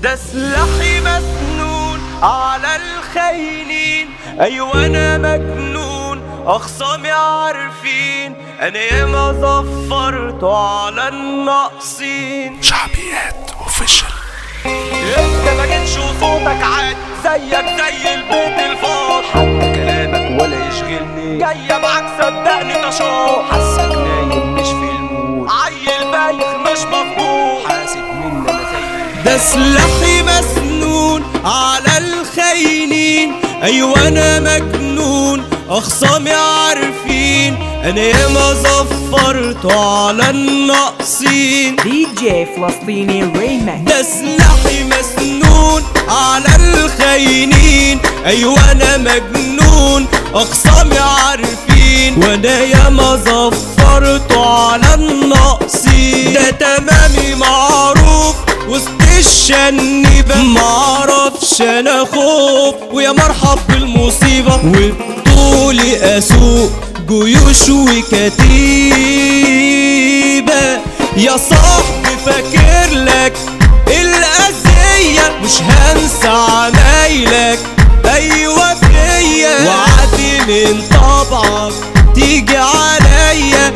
ده سلاحي مسنون على الخاينين ايوه انا مجنون اخصامي عارفين انا ياما ظفرت على الناقصين شعبيات اوفيشال انت ما جيتش وصوتك عاد زيك زي البيت الفاضي حتى كلامك ولا يشغلني جاية معاك صدقني تشاط حاسك نايم مش في المود عيل بايخ مش مظبوط حاسب مني انا زي ده سلاحي مسنون على الخاينين ايوه انا مجنون اخصامي عارفين انا ياما ظفرت على الناقصين دي جي فلسطيني ريماكس ده سلاحي مسنون على الخاينين ايوه انا مجنون اخصامي عارفين وانا ياما ظفرت على الناقصين ده تمامي معروف وسط الشنيبة معرفش انا خوف ويا مرحب بالمصيبة وبطولي اسوق جيوش وكتيبة يا صاحبي فاكر لك الأذية مش هنسى عمايلك أيوة فيا وعدي من طبعك تيجي عليا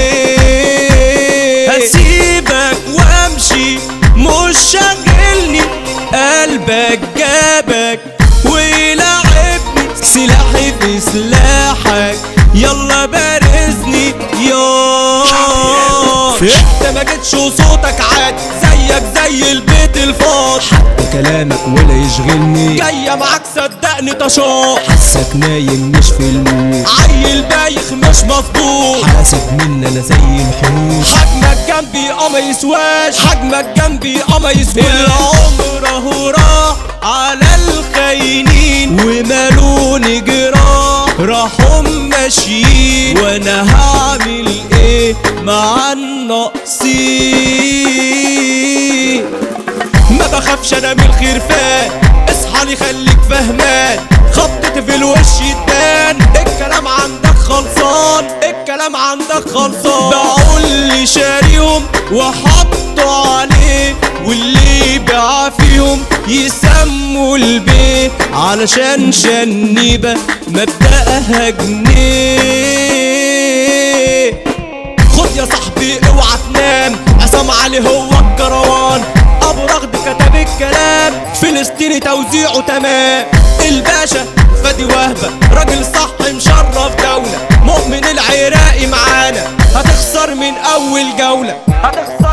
ليه هسيبك وامشي مش شاغلني قلبك جابك ويلعبني سلاحي في سلاحك يلا بارزني يا انت ما جيتش وصوتك عاد زيك زي البيت الفاضي حتى كلامك ولا يشغلني جاية معاك صدقني تشاط حاسك نايم مش في المود عيل بايخ مش مظبوط حاسب مني انا زي الحوت حجمك جنبي اه ما يسواش حجمك جنبي اه ما يسواش العمر اهو راح على الخاينين ومالوني جراح راحوا ماشيين وانا هعمل ايه مع الناقصين ما بخافش انا من الخرفان اصحى لي خليك فهمان خبطتي في الوش يتبان الكلام عندك خلصان الكلام عندك خلصان بقول لي شاريهم وحطوا عليه واللي باع فيهم يسموا البيت علشان شنيبة مبدأها جنيه خد يا صاحبي اوعى تنام عصام علي هو الكروان ابو رغد كتب الكلام فلسطيني توزيعه تمام الباشا فادي وهبه راجل صح مشرف دوله مؤمن العراقي معانا هتخسر من اول جوله هتخسر